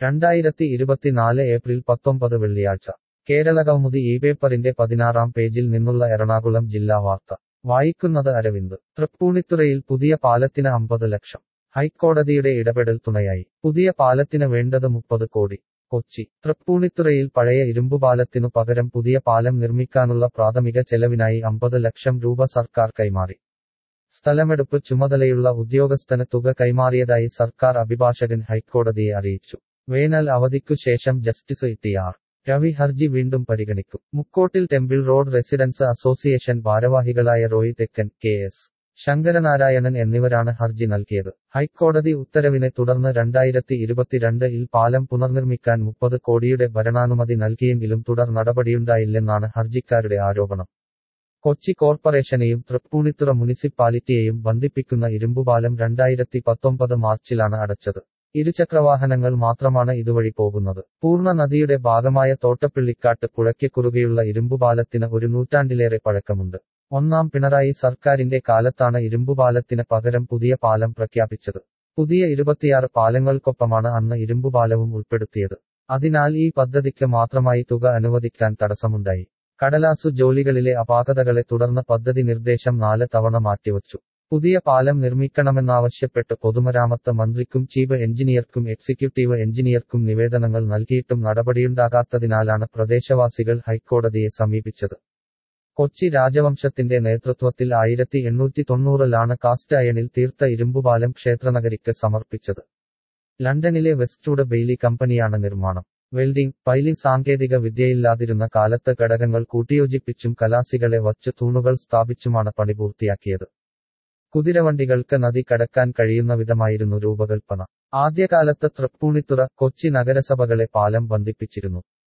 രണ്ടായിരത്തി ഇരുപത്തിനാല് ഏപ്രിൽ പത്തൊമ്പത് വെള്ളിയാഴ്ച കേരളകൗമുദി ഈ പേപ്പറിന്റെ പതിനാറാം പേജിൽ നിന്നുള്ള എറണാകുളം ജില്ലാ വാർത്ത വായിക്കുന്നത് അരവിന്ദ് തൃപ്പൂണിത്തുറയിൽ പുതിയ പാലത്തിന് അമ്പത് ലക്ഷം ഹൈക്കോടതിയുടെ ഇടപെടൽ തുണയായി പുതിയ പാലത്തിന് വേണ്ടത് മുപ്പത് കോടി കൊച്ചി തൃപ്പൂണിത്തുറയിൽ പഴയ ഇരുമ്പുപാലത്തിനു പകരം പുതിയ പാലം നിർമ്മിക്കാനുള്ള പ്രാഥമിക ചെലവിനായി അമ്പത് ലക്ഷം രൂപ സർക്കാർ കൈമാറി സ്ഥലമെടുപ്പ് ചുമതലയുള്ള ഉദ്യോഗസ്ഥന് തുക കൈമാറിയതായി സർക്കാർ അഭിഭാഷകൻ ഹൈക്കോടതിയെ അറിയിച്ചു വേനൽ അവധിക്കു ശേഷം ജസ്റ്റിസ് ടി ആർ രവി ഹർജി വീണ്ടും പരിഗണിക്കും മുക്കോട്ടിൽ ടെമ്പിൾ റോഡ് റെസിഡൻസ് അസോസിയേഷൻ ഭാരവാഹികളായ റോയ് തെക്കൻ കെ എസ് ശങ്കരനാരായണൻ എന്നിവരാണ് ഹർജി നൽകിയത് ഹൈക്കോടതി ഉത്തരവിനെ തുടർന്ന് രണ്ടായിരത്തി ഇരുപത്തിരണ്ടിൽ പാലം പുനർനിർമ്മിക്കാൻ മുപ്പത് കോടിയുടെ ഭരണാനുമതി നൽകിയെങ്കിലും തുടർ നടപടിയുണ്ടായില്ലെന്നാണ് ഹർജിക്കാരുടെ ആരോപണം കൊച്ചി കോർപ്പറേഷനെയും തൃപ്പൂണിത്തുറ മുനിസിപ്പാലിറ്റിയെയും ബന്ധിപ്പിക്കുന്ന ഇരുമ്പുപാലം രണ്ടായിരത്തി പത്തൊമ്പത് മാർച്ചിലാണ് അടച്ചത് ഇരുചക്രവാഹനങ്ങൾ മാത്രമാണ് ഇതുവഴി പോകുന്നത് പൂർണ്ണ നദിയുടെ ഭാഗമായ തോട്ടപ്പിള്ളിക്കാട്ട് പുഴയ്ക്ക് കുറുകെയുള്ള ഇരുമ്പുപാലത്തിന് ഒരു നൂറ്റാണ്ടിലേറെ പഴക്കമുണ്ട് ഒന്നാം പിണറായി സർക്കാരിന്റെ കാലത്താണ് ഇരുമ്പുപാലത്തിന് പകരം പുതിയ പാലം പ്രഖ്യാപിച്ചത് പുതിയ ഇരുപത്തിയാറ് പാലങ്ങൾക്കൊപ്പമാണ് അന്ന് ഇരുമ്പുപാലവും ഉൾപ്പെടുത്തിയത് അതിനാൽ ഈ പദ്ധതിക്ക് മാത്രമായി തുക അനുവദിക്കാൻ തടസ്സമുണ്ടായി കടലാസു ജോലികളിലെ അപാകതകളെ തുടർന്ന് പദ്ധതി നിർദ്ദേശം നാല് തവണ മാറ്റിവച്ചു പുതിയ പാലം നിർമ്മിക്കണമെന്നാവശ്യപ്പെട്ട് പൊതുമരാമത്ത് മന്ത്രിക്കും ചീഫ് എഞ്ചിനീയർക്കും എക്സിക്യൂട്ടീവ് എഞ്ചിനീയർക്കും നിവേദനങ്ങൾ നൽകിയിട്ടും നടപടിയുണ്ടാകാത്തതിനാലാണ് പ്രദേശവാസികൾ ഹൈക്കോടതിയെ സമീപിച്ചത് കൊച്ചി രാജവംശത്തിന്റെ നേതൃത്വത്തിൽ ആയിരത്തി എണ്ണൂറ്റി തൊണ്ണൂറിലാണ് കാസ്റ്റ് അയണിൽ തീർത്ത ഇരുമ്പുപാലം ക്ഷേത്രനഗരിക്ക് സമർപ്പിച്ചത് ലണ്ടനിലെ വെസ്റ്റ്വുഡ് ബെയ്ലി കമ്പനിയാണ് നിർമ്മാണം വെൽഡിംഗ് പൈലിംഗ് സാങ്കേതിക വിദ്യയില്ലാതിരുന്ന കാലത്ത് ഘടകങ്ങൾ കൂട്ടിയോജിപ്പിച്ചും കലാസികളെ വച്ച് തൂണുകൾ സ്ഥാപിച്ചുമാണ് പണി പൂർത്തിയാക്കിയത് കുതിരവണ്ടികൾക്ക് നദി കടക്കാൻ കഴിയുന്ന വിധമായിരുന്നു രൂപകൽപ്പന ആദ്യകാലത്ത് തൃപ്പൂണിത്തുറ കൊച്ചി നഗരസഭകളെ പാലം ബന്ധിപ്പിച്ചിരുന്നു